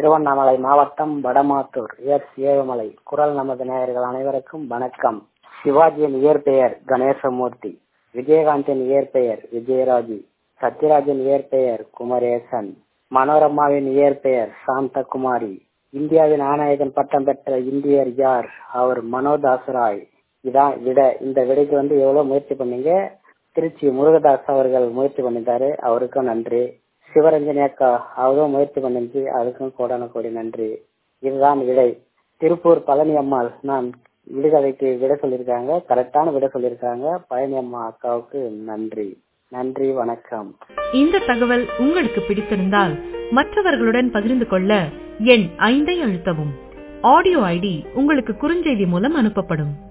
திருவண்ணாமலை மாவட்டம் வடமாத்தூர் எஸ் ஏழுமலை குரல் நமது நேயர்கள் அனைவருக்கும் வணக்கம் சிவாஜியின் இயற்பெயர் கணேசமூர்த்தி விஜயகாந்தின் இயற்பெயர் விஜயராஜி சத்யராஜின் இயற்பெயர் குமரேசன் மனோரமாவின் இயற்பெயர் சாந்தகுமாரி இந்தியாவின் ஆநாயகன் பட்டம் பெற்ற இந்தியர் யார் அவர் மனோதாஸ் ராய் இதான் விட இந்த விடைக்கு வந்து எவ்வளவு முயற்சி பண்ணீங்க திருச்சி முருகதாஸ் அவர்கள் முயற்சி பண்ணிட்டாரு அவருக்கும் நன்றி சிவரஞ்சனி அக்கா அவரும் முயற்சி பண்ணிச்சு அதுக்கும் கோடான கோடி நன்றி இதுதான் விடை திருப்பூர் பழனி அம்மாள் நான் விடுகதைக்கு விட சொல்லியிருக்காங்க கரெக்டான விட சொல்லியிருக்காங்க பழனி அம்மா அக்காவுக்கு நன்றி நன்றி வணக்கம் இந்த தகவல் உங்களுக்கு பிடித்திருந்தால் மற்றவர்களுடன் பகிர்ந்து கொள்ள எண் ஐந்தை அழுத்தவும் ஆடியோ ஐடி உங்களுக்கு குறுஞ்செய்தி மூலம் அனுப்பப்படும்